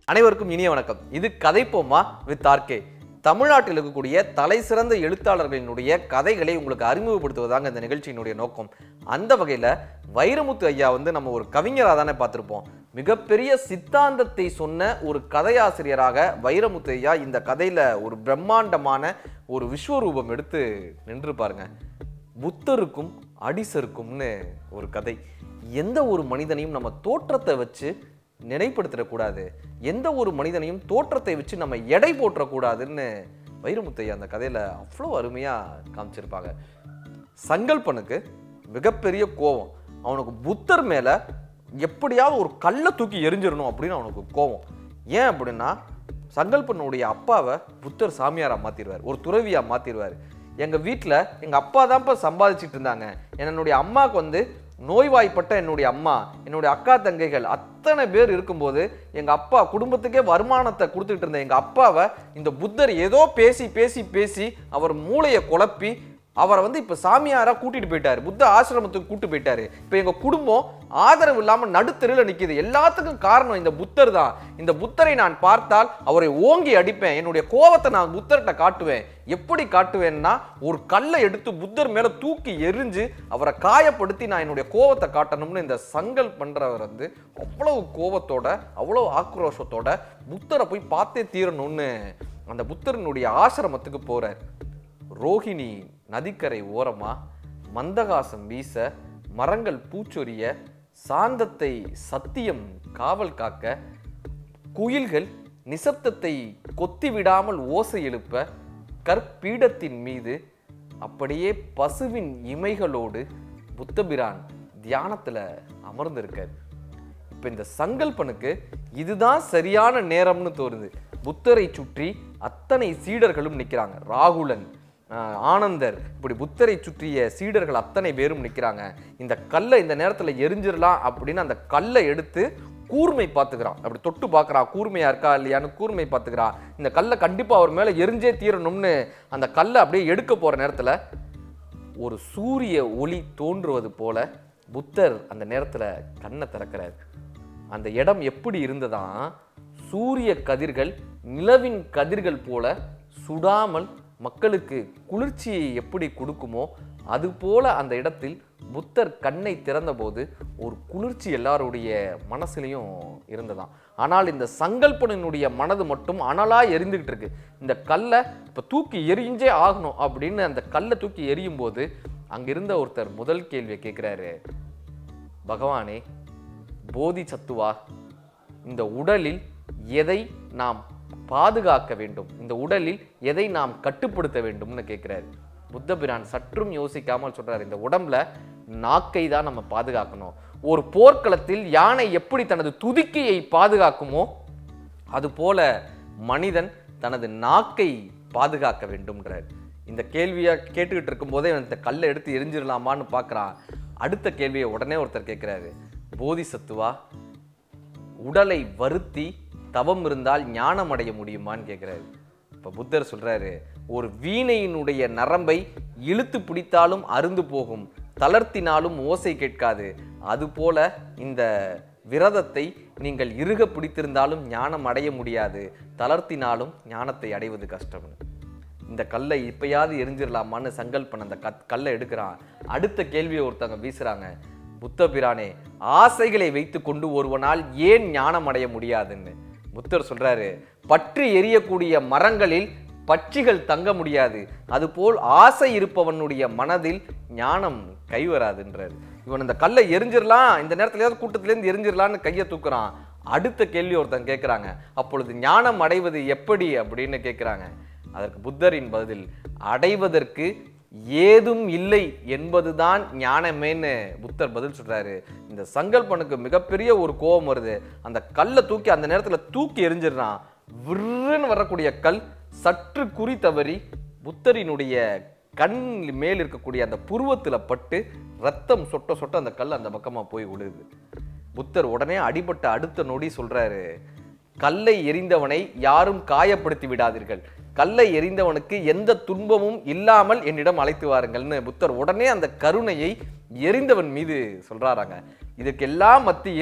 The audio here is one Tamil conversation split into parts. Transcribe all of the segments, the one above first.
அனைவருக்கும் இனிய வணக்கம் இது கதைப்போமா வித் ஆர்கே தமிழ்நாட்டில் இருக்கக்கூடிய தலை சிறந்த எழுத்தாளர்களினுடைய கதைகளை உங்களுக்கு அறிமுகப்படுத்துவதாங்க இந்த நிகழ்ச்சியினுடைய நோக்கம் அந்த வகையில் வைரமுத்து ஐயா வந்து நம்ம ஒரு கவிஞராக தானே பார்த்துருப்போம் மிகப்பெரிய சித்தாந்தத்தை சொன்ன ஒரு கதையாசிரியராக வைரமுத்து ஐயா இந்த கதையில் ஒரு பிரம்மாண்டமான ஒரு விஸ்வரூபம் எடுத்து நின்று பாருங்க புத்தருக்கும் அடிசருக்கும்னு ஒரு கதை எந்த ஒரு மனிதனையும் நம்ம தோற்றத்தை வச்சு நினைப்படுத்திடக்கூடாது எந்த ஒரு மனிதனையும் தோற்றத்தை வச்சு நம்ம எடை போற்றக்கூடாதுன்னு வைரமுத்தையா அந்த கதையில் அவ்வளோ அருமையாக காமிச்சிருப்பாங்க சங்கல்பனுக்கு மிகப்பெரிய கோபம் அவனுக்கு புத்தர் மேலே எப்படியாவது ஒரு கல்லை தூக்கி எரிஞ்சிடணும் அப்படின்னு அவனுக்கு கோபம் ஏன் அப்படின்னா சங்கல்பனுடைய அப்பாவை புத்தர் சாமியாரா மாத்திடுவார் ஒரு துறவியா மாத்திடுவார் எங்க வீட்டில் எங்க அப்பா தான்ப்பா சம்பாதிச்சிட்டு இருந்தாங்க என்னுடைய அம்மாவுக்கு வந்து நோய்வாய்ப்பட்ட என்னுடைய அம்மா என்னுடைய அக்கா தங்கைகள் அத்தனை பேர் இருக்கும்போது எங்க அப்பா குடும்பத்துக்கே வருமானத்தை கொடுத்துட்டு இருந்த எங்க அப்பாவை இந்த புத்தர் ஏதோ பேசி பேசி பேசி அவர் மூளையை குழப்பி அவரை வந்து இப்ப சாமியாரா கூட்டிட்டு போயிட்டாரு புத்த ஆசிரமத்துக்கு கூட்டு போயிட்டாரு இப்ப எங்க குடும்பம் ஆதரவு இல்லாம நடுத்தெருவில் நிக்குது எல்லாத்துக்கும் காரணம் இந்த புத்தர் தான் இந்த புத்தரை நான் பார்த்தால் அவரை ஓங்கி அடிப்பேன் என்னுடைய கோவத்தை நான் புத்தர்கிட்ட காட்டுவேன் எப்படி காட்டுவேன்னா ஒரு கல்லை எடுத்து புத்தர் மேல தூக்கி எரிஞ்சு அவரை காயப்படுத்தி நான் என்னுடைய கோவத்தை காட்டணும்னு இந்த சங்கல் பண்றவர் வந்து அவ்வளவு கோவத்தோட அவ்வளவு ஆக்ரோஷத்தோட புத்தரை போய் பார்த்தே தீரணும்னு அந்த புத்தரினுடைய ஆசிரமத்துக்கு போறார் ரோஹிணி நதிக்கரை ஓரமா மந்தகாசம் வீச மரங்கள் பூச்சொரிய சாந்தத்தை சத்தியம் காவல் காக்க குயில்கள் நிசப்தத்தை கொத்தி விடாமல் ஓசை எழுப்ப கற்பீடத்தின் மீது அப்படியே பசுவின் இமைகளோடு புத்தபிரான் தியானத்துல அமர்ந்திருக்கார் இப்போ இந்த சங்கல்பனுக்கு இதுதான் சரியான நேரம்னு தோணுது புத்தரை சுற்றி அத்தனை சீடர்களும் நிற்கிறாங்க ராகுலன் ஆஹ், ஆனந்தர் இப்படி புத்தரை சுற்றிய சீடர்கள் அத்தனை பேரும் நிற்கிறாங்க இந்த கல்லை இந்த நேரத்தில் எரிஞ்சிடலாம் அப்படின்னு அந்த கல்லை எடுத்து கூர்மை பார்த்துக்கிறான் அப்படி தொட்டு பார்க்குறான் கூர்மையா இருக்கா இல்லையான்னு கூர்மை பார்த்துக்கிறான் இந்த கல்லை கண்டிப்பாக அவர் மேலே எரிஞ்சே தீரணும்னு அந்த கல்லை அப்படியே எடுக்க போகிற நேரத்தில் ஒரு சூரிய ஒளி தோன்றுவது போல புத்தர் அந்த நேரத்தில் கண்ணை திறக்கிறார் அந்த இடம் எப்படி இருந்ததா சூரிய கதிர்கள் நிலவின் கதிர்கள் போல சுடாமல் மக்களுக்கு குளிர்ச்சியை எப்படி கொடுக்குமோ அது போல அந்த இடத்தில் புத்தர் கண்ணை திறந்தபோது ஒரு குளிர்ச்சி எல்லாருடைய மனசுலையும் இருந்ததாம் ஆனால் இந்த சங்கல்பனினுடைய மனது மட்டும் அனலா எரிந்துகிட்டு இருக்கு இந்த கல்லை இப்போ தூக்கி எரிஞ்சே ஆகணும் அப்படின்னு அந்த கல்லை தூக்கி எரியும் போது அங்கிருந்த ஒருத்தர் முதல் கேள்வியை கேட்குறாரு பகவானே போதி சத்துவா இந்த உடலில் எதை நாம் பாதுகாக்க வேண்டும் இந்த உடலில் எதை நாம் கட்டுப்படுத்த வேண்டும்னு கேட்கிறாரு புத்த பிரான் சற்றும் யோசிக்காமல் சொல்றாரு இந்த உடம்புல நாக்கை தான் நம்ம பாதுகாக்கணும் ஒரு போர்க்களத்தில் யானை எப்படி தனது துதிக்கையை பாதுகாக்குமோ அதுபோல மனிதன் தனது நாக்கை பாதுகாக்க வேண்டும்ன்றார் இந்த கேள்வியை கேட்டுக்கிட்டு இருக்கும்போதே இவன் இந்த கல்லை எடுத்து எரிஞ்சிடலாமான்னு பார்க்குறான் அடுத்த கேள்வியை உடனே ஒருத்தர் கேட்குறாரு போதிசத்துவா உடலை வருத்தி தவம் இருந்தால் ஞானம் அடைய முடியுமான்னு கேட்குறாரு இப்போ புத்தர் சொல்றாரு ஒரு வீணையினுடைய நரம்பை இழுத்து பிடித்தாலும் அருந்து போகும் தளர்த்தினாலும் ஓசை கேட்காது அதுபோல இந்த விரதத்தை நீங்கள் இறுக பிடித்திருந்தாலும் ஞானம் அடைய முடியாது தளர்த்தினாலும் ஞானத்தை அடைவது கஷ்டம்னு இந்த கல்லை இப்பயாவது எரிஞ்சிடலாமான்னு சங்கல்பன் அந்த கத் கல்லை எடுக்கிறான் அடுத்த கேள்வியை ஒருத்தவங்க வீசுறாங்க புத்த பிரானே ஆசைகளை வைத்துக்கொண்டு ஒருவனால் ஏன் ஞானம் அடைய முடியாதுன்னு புத்தர் சொல்றாரு பற்றி எரியக்கூடிய மரங்களில் பட்சிகள் தங்க முடியாது அதுபோல் ஆசை இருப்பவனுடைய மனதில் ஞானம் கைவராதுன்றாரு இவன் இந்த கல்லை எரிஞ்சிடலாம் இந்த நேரத்துலயாவது கூட்டத்திலேருந்து எரிஞ்சிடலான்னு கையை தூக்குறான் அடுத்த கேள்வி ஒருத்தன் கேட்குறாங்க அப்பொழுது ஞானம் அடைவது எப்படி அப்படின்னு கேட்குறாங்க அதற்கு புத்தரின் பதில் அடைவதற்கு ஏதும் இல்லை என்பதுதான் ஞானமேன்னு புத்தர் பதில் சொல்றாரு இந்த சங்கல்பனுக்கு மிகப்பெரிய ஒரு கோபம் வருது அந்த கல்லை தூக்கி அந்த நேரத்துல தூக்கி எரிஞ்சிடுறான் விருன்னு வரக்கூடிய கல் சற்று குறி தவறி புத்தரினுடைய கண் மேல் இருக்கக்கூடிய அந்த புருவத்துல பட்டு ரத்தம் சொட்ட சொட்ட அந்த கல் அந்த பக்கமா போய் விழுது புத்தர் உடனே அடிபட்ட அடுத்த நொடி சொல்றாரு கல்லை எரிந்தவனை யாரும் காயப்படுத்தி விடாதீர்கள் கல்லை எரிந்தவனுக்கு எந்த துன்பமும் இல்லாமல் என்னிடம் அழைத்து வாருங்கள்னு புத்தர் உடனே அந்த கருணையை எரிந்தவன் மீது சொல்றாராங்க இதுக்கெல்லாம் மத்தியில்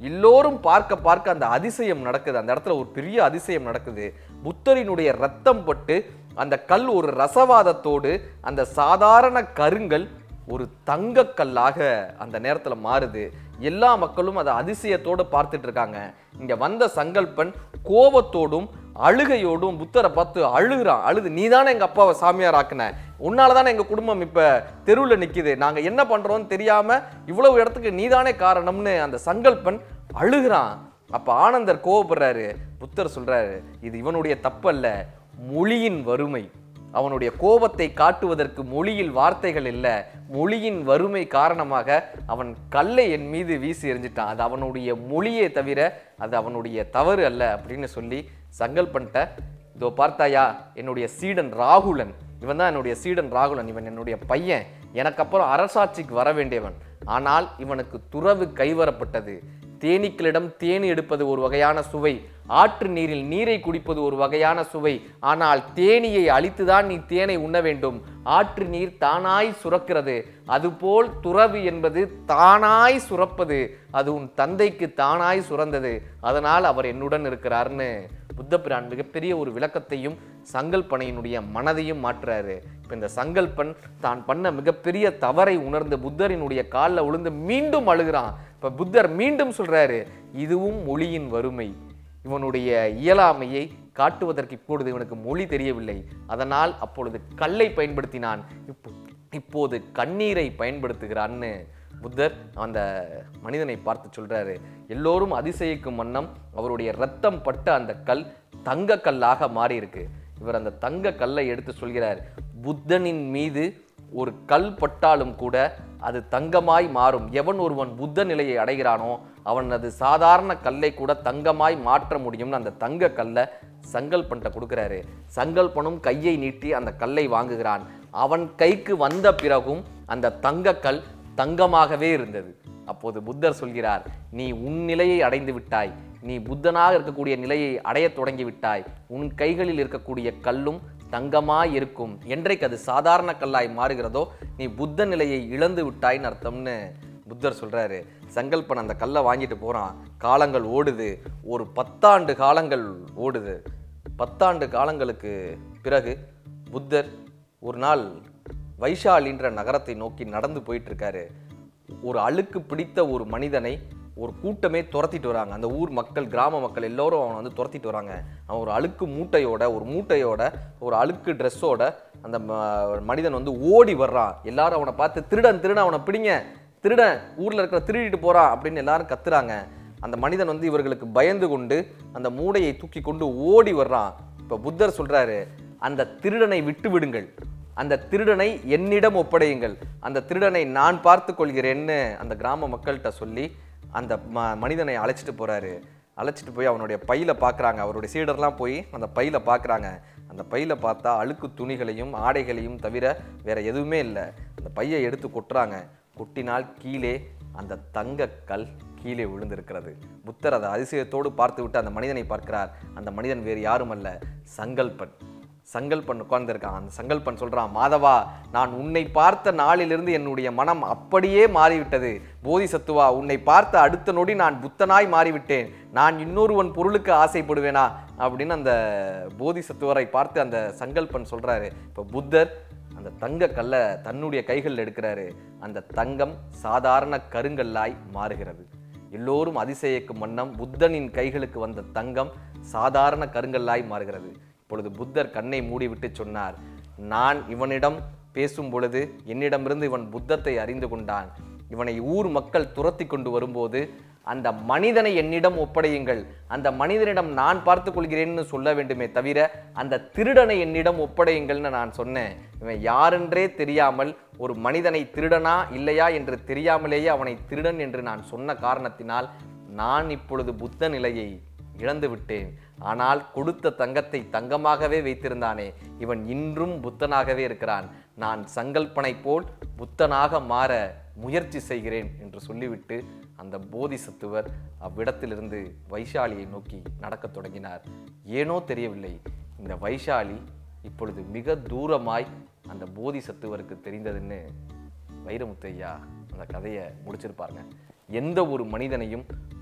எல்லோரும் பார்க்க பார்க்க அந்த அதிசயம் நடக்குது அந்த இடத்துல ஒரு பெரிய அதிசயம் நடக்குது புத்தரினுடைய ரத்தம் பட்டு அந்த கல் ஒரு ரசவாதத்தோடு அந்த சாதாரண கருங்கல் ஒரு தங்கக் கல்லாக அந்த நேரத்துல மாறுது எல்லா மக்களும் அதை அதிசயத்தோடு பார்த்துட்டு இருக்காங்க இங்க வந்த சங்கல்பன் கோபத்தோடும் அழுகையோடும் புத்தரை பார்த்து அழுகுறான் அழுது நீ தானே எங்க அப்பாவை சாமியார் ஆக்குன உன்னால தானே எங்க குடும்பம் இப்ப தெருவுல நிக்குது நாங்க என்ன பண்றோம்னு தெரியாம இவ்வளவு இடத்துக்கு நீதானே காரணம்னு அந்த சங்கல்பன் அழுகுறான் அப்ப ஆனந்தர் கோவப்படுறாரு புத்தர் சொல்றாரு இது இவனுடைய தப்பு அல்ல மொழியின் வறுமை அவனுடைய கோபத்தை காட்டுவதற்கு மொழியில் வார்த்தைகள் இல்லை மொழியின் வறுமை காரணமாக அவன் கல்லை என் மீது வீசி எறிஞ்சிட்டான் அது அவனுடைய மொழியே தவிர அது அவனுடைய தவறு அல்ல அப்படின்னு சொல்லி சங்கல்பன்ட்ட இதோ பார்த்தாயா என்னுடைய சீடன் ராகுலன் இவன் தான் என்னுடைய சீடன் ராகுலன் இவன் என்னுடைய பையன் எனக்கு அப்புறம் அரசாட்சிக்கு வர வேண்டியவன் ஆனால் இவனுக்கு துறவு கைவரப்பட்டது தேனீக்களிடம் தேனி எடுப்பது ஒரு வகையான சுவை ஆற்று நீரில் நீரை குடிப்பது ஒரு வகையான சுவை ஆனால் தேனியை அழித்துதான் நீ தேனை உண்ண வேண்டும் ஆற்று நீர் தானாய் சுரக்கிறது அதுபோல் துறவு என்பது தானாய் சுரப்பது அது உன் தந்தைக்கு தானாய் சுரந்தது அதனால் அவர் என்னுடன் இருக்கிறார்னு புத்தபிரான் மிகப்பெரிய ஒரு விளக்கத்தையும் சங்கல்பனையினுடைய மனதையும் மாற்றுறாரு இப்போ இந்த சங்கல்பன் தான் பண்ண மிகப்பெரிய தவறை உணர்ந்து புத்தரினுடைய காலில் விழுந்து மீண்டும் அழுகிறான் இப்போ புத்தர் மீண்டும் சொல்றாரு இதுவும் மொழியின் வறுமை இவனுடைய இயலாமையை காட்டுவதற்கு இப்பொழுது இவனுக்கு மொழி தெரியவில்லை அதனால் அப்பொழுது கல்லை பயன்படுத்தினான் இப்போ இப்போது கண்ணீரை பயன்படுத்துகிறான்னு புத்தர் அந்த மனிதனை பார்த்து சொல்றாரு எல்லோரும் அதிசயிக்கும் வண்ணம் அவருடைய ரத்தம் பட்ட அந்த கல் தங்க கல்லாக மாறி இருக்கு இவர் அந்த தங்க கல்லை எடுத்து சொல்கிறார் புத்தனின் மீது ஒரு கல் பட்டாலும் கூட அது தங்கமாய் மாறும் எவன் ஒருவன் புத்த நிலையை அடைகிறானோ அவன் அது சாதாரண கல்லை கூட தங்கமாய் மாற்ற முடியும்னு அந்த தங்க கல்லை சங்கல்பன்ட்ட கொடுக்குறாரு சங்கல்பனும் கையை நீட்டி அந்த கல்லை வாங்குகிறான் அவன் கைக்கு வந்த பிறகும் அந்த தங்க கல் தங்கமாகவே இருந்தது அப்போது புத்தர் சொல்கிறார் நீ உன் நிலையை அடைந்து விட்டாய் நீ புத்தனாக இருக்கக்கூடிய நிலையை அடையத் தொடங்கி விட்டாய் உன் கைகளில் இருக்கக்கூடிய கல்லும் தங்கமாய் இருக்கும் என்றைக்கு அது சாதாரண கல்லாய் மாறுகிறதோ நீ புத்த நிலையை இழந்து விட்டாய்ன்னு அர்த்தம்னு புத்தர் சொல்றாரு சங்கல்பன் அந்த கல்லை வாங்கிட்டு போறான் காலங்கள் ஓடுது ஒரு பத்தாண்டு காலங்கள் ஓடுது பத்தாண்டு காலங்களுக்கு பிறகு புத்தர் ஒரு நாள் வைஷாலின்ற நகரத்தை நோக்கி நடந்து போயிட்டு இருக்காரு ஒரு அழுக்கு பிடித்த ஒரு மனிதனை ஒரு கூட்டமே துரத்திட்டு வராங்க அந்த ஊர் மக்கள் கிராம மக்கள் எல்லோரும் அவனை வந்து துரத்திட்டு வராங்க அவன் ஒரு அழுக்கு மூட்டையோட ஒரு மூட்டையோட ஒரு அழுக்கு ட்ரெஸ்ஸோட அந்த ம- மனிதன் வந்து ஓடி வர்றான் எல்லாரும் அவனை பார்த்து திருடன் திருடன் அவனை பிடிங்க திருடன் ஊர்ல இருக்கிற திருடிட்டு போறான் அப்படின்னு எல்லாரும் கத்துறாங்க அந்த மனிதன் வந்து இவர்களுக்கு பயந்து கொண்டு அந்த மூடையை தூக்கி கொண்டு ஓடி வர்றான் இப்ப புத்தர் சொல்றாரு அந்த திருடனை விட்டு விடுங்கள் அந்த திருடனை என்னிடம் ஒப்படையுங்கள் அந்த திருடனை நான் பார்த்து கொள்கிறேன்னு அந்த கிராம மக்கள்கிட்ட சொல்லி அந்த ம மனிதனை அழைச்சிட்டு போறாரு அழைச்சிட்டு போய் அவனுடைய பையில பார்க்குறாங்க அவருடைய சீடர்லாம் போய் அந்த பையில பார்க்குறாங்க அந்த பையில பார்த்தா அழுக்கு துணிகளையும் ஆடைகளையும் தவிர வேற எதுவுமே இல்லை அந்த பையை எடுத்து கொட்டுறாங்க கொட்டினால் கீழே அந்த தங்க கல் கீழே விழுந்திருக்கிறது புத்தர் அதை அதிசயத்தோடு பார்த்து விட்டு அந்த மனிதனை பார்க்கிறார் அந்த மனிதன் வேறு யாரும் அல்ல சங்கல்பன் சங்கல்பன் உட்கார்ந்திருக்கான் அந்த சங்கல்பன் சொல்றான் மாதவா நான் உன்னை பார்த்த நாளிலிருந்து என்னுடைய மனம் அப்படியே மாறிவிட்டது போதிசத்துவா உன்னை பார்த்த அடுத்த நொடி நான் புத்தனாய் மாறிவிட்டேன் நான் இன்னொருவன் பொருளுக்கு ஆசைப்படுவேனா அப்படின்னு அந்த போதிசத்துவரை பார்த்து அந்த சங்கல்பன் சொல்றாரு இப்போ புத்தர் அந்த தங்க கல்லை தன்னுடைய கைகளில் எடுக்கிறாரு அந்த தங்கம் சாதாரண கருங்கல்லாய் மாறுகிறது எல்லோரும் அதிசயிக்கும் வண்ணம் புத்தனின் கைகளுக்கு வந்த தங்கம் சாதாரண கருங்கல்லாய் மாறுகிறது இப்பொழுது புத்தர் கண்ணை மூடிவிட்டு சொன்னார் நான் இவனிடம் பேசும் பொழுது என்னிடமிருந்து இவன் புத்தத்தை அறிந்து கொண்டான் இவனை ஊர் மக்கள் துரத்தி கொண்டு வரும்போது அந்த மனிதனை என்னிடம் ஒப்படையுங்கள் அந்த மனிதனிடம் நான் பார்த்துக் கொள்கிறேன்னு சொல்ல வேண்டுமே தவிர அந்த திருடனை என்னிடம் ஒப்படையுங்கள்னு நான் சொன்னேன் இவன் யாரென்றே தெரியாமல் ஒரு மனிதனை திருடனா இல்லையா என்று தெரியாமலேயே அவனை திருடன் என்று நான் சொன்ன காரணத்தினால் நான் இப்பொழுது புத்த நிலையை இழந்து விட்டேன் ஆனால் கொடுத்த தங்கத்தை தங்கமாகவே வைத்திருந்தானே இவன் இன்றும் புத்தனாகவே இருக்கிறான் நான் சங்கல்பனை போல் புத்தனாக மாற முயற்சி செய்கிறேன் என்று சொல்லிவிட்டு அந்த போதிசத்துவர் அவ்விடத்திலிருந்து வைஷாலியை நோக்கி நடக்கத் தொடங்கினார் ஏனோ தெரியவில்லை இந்த வைஷாலி இப்பொழுது மிக தூரமாய் அந்த போதிசத்துவருக்கு தெரிந்ததுன்னு வைரமுத்தையா அந்த கதையை முடிச்சிருப்பாருங்க எந்த ஒரு மனிதனையும்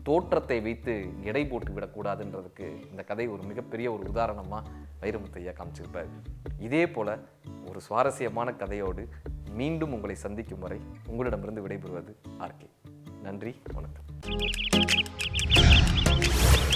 தோற்றத்தை வைத்து எடை போட்டு விடக்கூடாதுன்றதுக்கு இந்த கதை ஒரு மிகப்பெரிய ஒரு உதாரணமாக வைரமுத்து ஐயா காமிச்சிருப்பார் இதே போல ஒரு சுவாரஸ்யமான கதையோடு மீண்டும் உங்களை சந்திக்கும் வரை உங்களிடமிருந்து விடைபெறுவது ஆர்கே நன்றி வணக்கம்